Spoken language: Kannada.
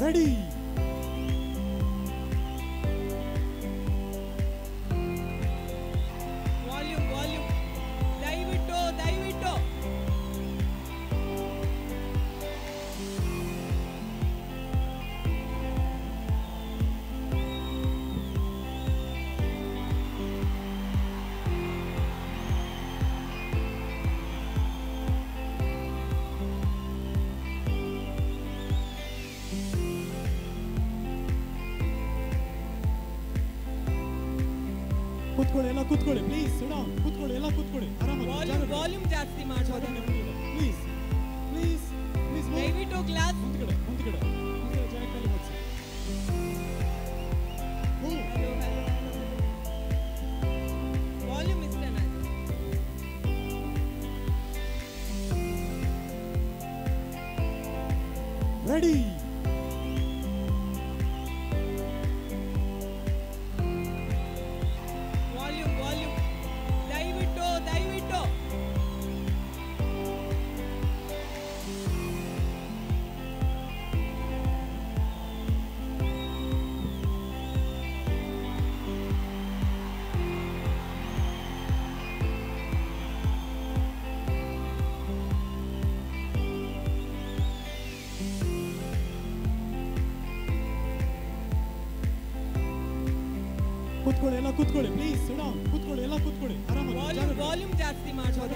ರೆಡಿ ವಾಲ್ಯೂಮ್ ವಾಲ್ಯೂಮ್ ದಯವಿಟ್ಟು ದಯವಿಟ್ಟು ಕೂತ್ಕೊಳ್ಳಿ ಎಲ್ಲ ಕೂತ್ಕೊಳ್ಳಿ ಪ್ಲೀಸ್ ಡೌನ್ ಕೂತ್ಕೊಳ್ಳಿ ಎಲ್ಲ ಕೂತ್ಕೊಳ್ಳಿ ಆರಾಮಾಗಿ ವಾಲ್ಯೂಮ್ ವಾಲ್ಯೂಮ್ ಜಾಸ್ತಿ ಮಾಡ್ಬೋದು ಪ್ಲೀಸ್ ಪ್ಲೀಸ್ ಪ್ಲೀಸ್ ದಯವಿಟ್ಟು ಕ್ಲಾಸ್ ಮುಂದ್ಗಡೆ ಮುಂದ್ಗಡೆ ಮುಂದ್ಗಡೆ ಜಾಗದಲ್ಲಿ ಬಗ್ಸಿ. ಹ್ಞೂ ವಾಲ್ಯೂಮ್ ಇಷ್ಟನಾ ರೆಡಿ ವಾಲ್ಯೂಮ್ ವಾಲ್ಯೂಮ್ ದಯವಿಟ್ಟು ದಯವಿಟ್ಟು ಕೂತ್ಕೊಳ್ಳಿ ಎಲ್ಲ ಕೂತ್ಕೊಳ್ಳಿ ಪ್ಲೀಸ್ ಡೌನ್ ಕೂತ್ಕೊಳ್ಳಿ ಎಲ್ಲ ಕೂತ್ಕೊಳ್ಳಿ ಆರಾಮಾಗಿ ವಾಲ್ಯೂಮ್ ಜಾಗದಲ್ಲಿ. ವಾಲ್ಯೂಮ್ ಜಾಸ್ತಿ ಮಾಡ್ಬೋದು